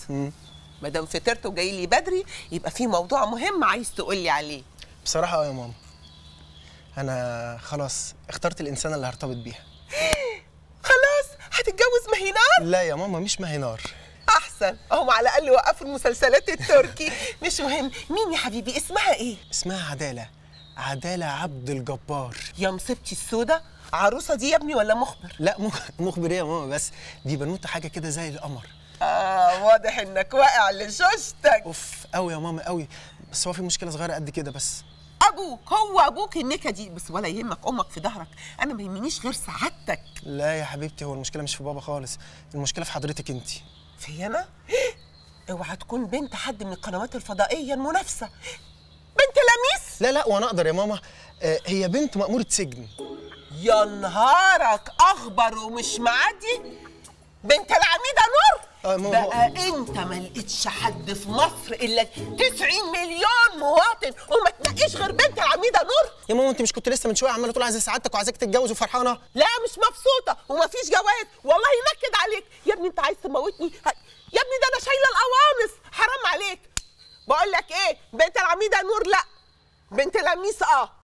ما دام فطرت وجاي لي بدري يبقى في موضوع مهم عايز تقول لي عليه بصراحه اه يا ماما انا خلاص اخترت الانسانه اللي هرتبط بيها خلاص هتتجوز مهينار لا يا ماما مش مهنار احسن اهم على الاقل وقفوا المسلسلات التركي مش مهم مين يا حبيبي اسمها ايه اسمها عداله عداله عبد الجبار يا مصيبتي السودا عروسه دي يا ابني ولا مخبر لا مخ- مخبر ايه يا ماما بس دي بنوته حاجه كده زي القمر اه واضح انك واقع لشوشتك اوف قوي يا ماما قوي بس هو في مشكله صغيره قد كده بس ابوك هو ابوك النكه دي بس ولا يهمك امك في ظهرك انا ما يهمنيش غير سعادتك لا يا حبيبتي هو المشكله مش في بابا خالص المشكله في حضرتك انت في انا اوعى تكون بنت حد من القنوات الفضائيه المنافسه بنت لميس لا لا وانا اقدر يا ماما آه، هي بنت مأمورة سجن يا نهارك اخبر ومش معدي بنت العميده نور آه، ما هو- بقى انت ما لقيتش حد في مصر الا 90 مليون مواطن وما تنقيش غير بنت العميده نور يا ماما انت مش كنت لسه من شويه عماله تقول عايزه سعادتك وعايزاك تتجوز وفرحانه لا مش مبسوطه ومفيش جواز والله ينكد عليك يا ابني انت عايز تموتني ه- يا ابني ده انا شايله القوامص حرام عليك بقول لك ايه بنت العميده نور لا بنت لميس اه